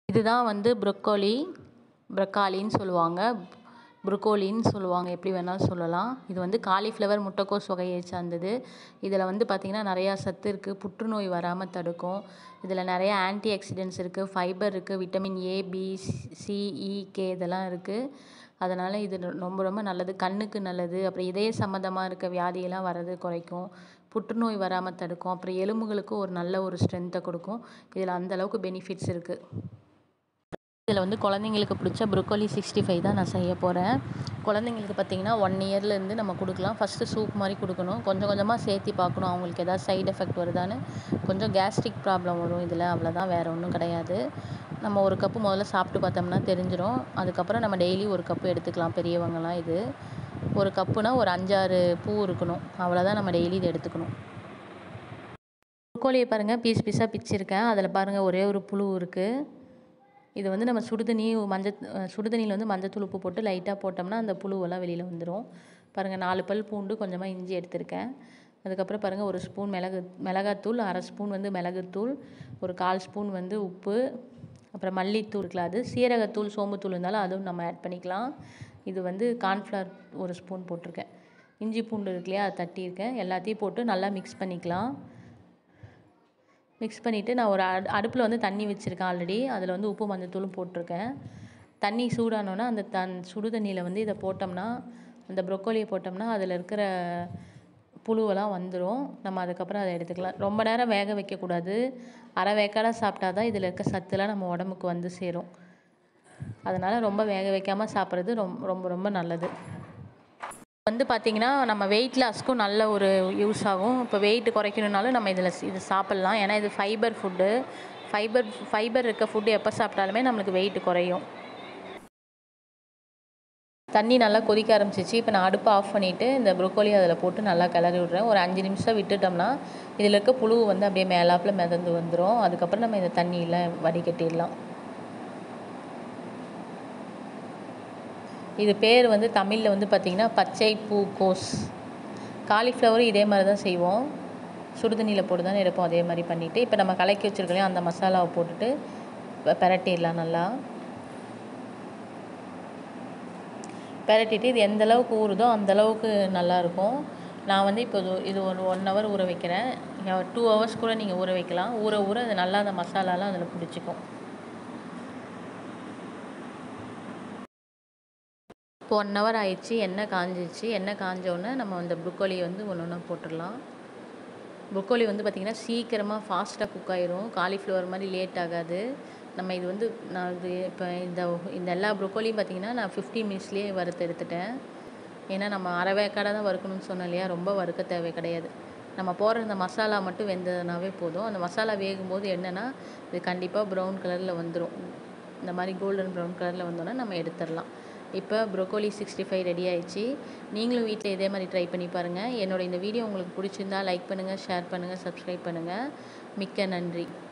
இதுதான் வந்து ப்ரொக்கோலி ப்ரொக்காலின்னு சொல்லுவாங்க ப்ரொக்கோலின்னு சொல்லுவாங்க எப்படி வேணாலும் சொல்லலாம் இது வந்து காலிஃப்ளவர் முட்டைக்கோஸ் வகையை சார்ந்தது இதில் வந்து பார்த்திங்கன்னா நிறையா சத்து இருக்குது புற்றுநோய் வராமல் தடுக்கும் இதில் நிறையா ஆன்டி ஆக்சிடென்ட்ஸ் இருக்குது ஃபைபர் இருக்குது vitamin A B C E K இதெல்லாம் இருக்குது அதனால் இது ரொம்ப ரொம்ப நல்லது கண்ணுக்கு நல்லது அப்புறம் இதய சம்மந்தமாக இருக்க வியாதியெல்லாம் வர்றது குறைக்கும் புற்றுநோய் வராமல் தடுக்கும் அப்புறம் எலும்புகளுக்கு ஒரு நல்ல ஒரு ஸ்ட்ரென்த்தை கொடுக்கும் இதில் அந்தளவுக்கு பெனிஃபிட்ஸ் இருக்குது இதில் வந்து குழந்தைங்களுக்கு பிடிச்ச ப்ரொக்கோலி சிக்ஸ்டி ஃபைவ் தான் நான் செய்ய போகிறேன் குழந்தைங்களுக்கு பார்த்திங்கன்னா ஒன் இயர்லேருந்து நம்ம கொடுக்கலாம் ஃபஸ்ட்டு சூப் மாதிரி கொடுக்கணும் கொஞ்சம் கொஞ்சமாக சேர்த்தி பார்க்கணும் அவங்களுக்கு எதாவது சைடு எஃபெக்ட் வருதான்னு கொஞ்சம் கேஸ்ட்ரிக் ப்ராப்ளம் வரும் இதில் அவ்வளோதான் வேறு ஒன்றும் கிடையாது நம்ம ஒரு கப்பு முதல்ல சாப்பிட்டு பார்த்தோம்னா தெரிஞ்சிடும் அதுக்கப்புறம் நம்ம டெய்லி ஒரு கப்பு எடுத்துக்கலாம் பெரியவங்கலாம் இது ஒரு கப்புனா ஒரு அஞ்சாறு பூ இருக்கணும் அவ்வளோதான் நம்ம டெய்லி இதை எடுத்துக்கணும் ப்ரொக்கோலியை பாருங்கள் பீஸ் பீஸாக பிச்சிருக்கேன் அதில் பாருங்கள் ஒரே ஒரு புழு இருக்குது இது வந்து நம்ம சுடுதண்ணி மஞ்சள் சுடுதண்ணியில் வந்து மஞ்சத்தூள் உப்பு போட்டு லைட்டாக போட்டோம்னா அந்த புழுவெல்லாம் வெளியில் வந்துடும் பாருங்கள் நாலு பல் பூண்டு கொஞ்சமாக இஞ்சி எடுத்திருக்கேன் அதுக்கப்புறம் பாருங்கள் ஒரு ஸ்பூன் மிளகு மிளகாத்தூள் அரை ஸ்பூன் வந்து மிளகுத்தூள் ஒரு கால் ஸ்பூன் வந்து உப்பு அப்புறம் மல்லித்தூள் இருக்குல்ல அது சீரகத்தூள் சோம்புத்தூள் இருந்தாலும் அதுவும் நம்ம ஆட் பண்ணிக்கலாம் இது வந்து கார்ன்ஃப்ளவர் ஒரு ஸ்பூன் போட்டிருக்கேன் இஞ்சி பூண்டு இருக்கு இல்லையா அதை தட்டியிருக்கேன் எல்லாத்தையும் போட்டு நல்லா மிக்ஸ் பண்ணிக்கலாம் மிக்ஸ் பண்ணிவிட்டு நான் ஒரு அடு அடுப்பில் வந்து தண்ணி வச்சுருக்கேன் ஆல்ரெடி அதில் வந்து உப்பு மஞ்சத்தூளும் போட்டிருக்கேன் தண்ணி சூடானோன்னா அந்த தன் சுடு தண்ணியில் வந்து இதை போட்டோம்னா அந்த ப்ரொக்கோலியை போட்டோம்னா அதில் இருக்கிற புழுவெல்லாம் வந்துடும் நம்ம அதுக்கப்புறம் அதை எடுத்துக்கலாம் ரொம்ப நேரம் வேக வைக்கக்கூடாது அரை வேக்காடாக சாப்பிட்டா தான் இதில் இருக்க சத்துலாம் நம்ம உடம்புக்கு வந்து சேரும் அதனால் ரொம்ப வேக வைக்காமல் சாப்பிட்றது ரொம்ப ரொம்ப ரொம்ப நல்லது வந்து பார்த்திங்கன்னா நம்ம வெயிட் லாஸ்க்கும் நல்ல ஒரு யூஸ் ஆகும் இப்போ வெயிட் குறைக்கணுன்னாலும் நம்ம இதில் இது சாப்பிட்லாம் ஏன்னா இது ஃபைபர் ஃபுட்டு ஃபைபர் ஃபைபர் இருக்க ஃபுட்டு எப்போ சாப்பிட்டாலுமே நம்மளுக்கு வெயிட் குறையும் தண்ணி நல்லா கொதிக்க ஆரம்பிச்சிச்சு இப்போ நான் அடுப்பை ஆஃப் பண்ணிவிட்டு இந்த ப்ரொக்கோலி அதில் போட்டு நல்லா கிளறி விட்றேன் ஒரு அஞ்சு நிமிஷம் விட்டுட்டோம்னா இதில் இருக்க புழு வந்து அப்படியே மேலாப்பில் மிதந்து வந்துடும் அதுக்கப்புறம் நம்ம இந்த தண்ணியில் வடிகட்டிடலாம் இது பேர் வந்து தமிழில் வந்து பார்த்திங்கன்னா பச்சை பூ கோஸ் காலிஃப்ளவரும் இதே மாதிரி தான் செய்வோம் சுடுதண்ணியில் போட்டு தான் எடுப்போம் அதே மாதிரி பண்ணிவிட்டு இப்போ நம்ம கலக்கி வச்சுருக்கோம் அந்த மசாலாவை போட்டுட்டு பெரட்டிடலாம் நல்லா பெரட்டிட்டு இது எந்த அளவுக்கு ஊறுதோ அந்த அளவுக்கு நல்லாயிருக்கும் நான் வந்து இப்போ இது ஒரு ஒன் ஹவர் ஊற வைக்கிறேன் டூ ஹவர்ஸ் கூட நீங்கள் ஊற வைக்கலாம் ஊற ஊற அது நல்லா அந்த மசாலாலாம் அதில் பிடிச்சிக்கும் இப்போ ஒன் ஹவர் ஆயிடுச்சு எண்ணெய் காஞ்சிச்சு எண்ணெய் காஞ்சோடனே நம்ம அந்த ப்ரொக்கோலியை வந்து ஒன்று ஒன்றா போட்டுடலாம் ப்ரொக்கோலி வந்து பார்த்திங்கன்னா சீக்கிரமாக ஃபாஸ்ட்டாக குக் ஆயிரும் காலிஃப்ளவர் மாதிரி லேட் ஆகாது நம்ம இது வந்து நான் இது இப்போ இந்த இந்த எல்லா ப்ரொக்கோலியும் பார்த்திங்கன்னா நான் ஃபிஃப்டீன் மினிட்ஸ்லேயே வறுத்து எடுத்துட்டேன் ஏன்னா நம்ம அரை வேக்காடாக தான் வறுக்கணும்னு சொன்னோம் இல்லையா ரொம்ப வறுக்க தேவை கிடையாது நம்ம போடுற இந்த மசாலா மட்டும் வெந்ததுனாவே போதும் அந்த மசாலா வேகும்போது என்னென்னா இது கண்டிப்பாக ப்ரௌன் கலரில் வந்துடும் இந்த மாதிரி கோல்டன் ப்ரௌன் கலரில் வந்தோன்னா நம்ம எடுத்துடலாம் இப்போ ப்ரொக்கோலி சிக்ஸ்டி ஃபைவ் ரெடி ஆயிடுச்சு நீங்களும் வீட்டில் இதே மாதிரி ட்ரை பண்ணி பாருங்கள் என்னோட இந்த வீடியோ உங்களுக்கு பிடிச்சிருந்தா லைக் பண்ணுங்கள் ஷேர் பண்ணுங்கள் சப்ஸ்கிரைப் பண்ணுங்கள் மிக்க நன்றி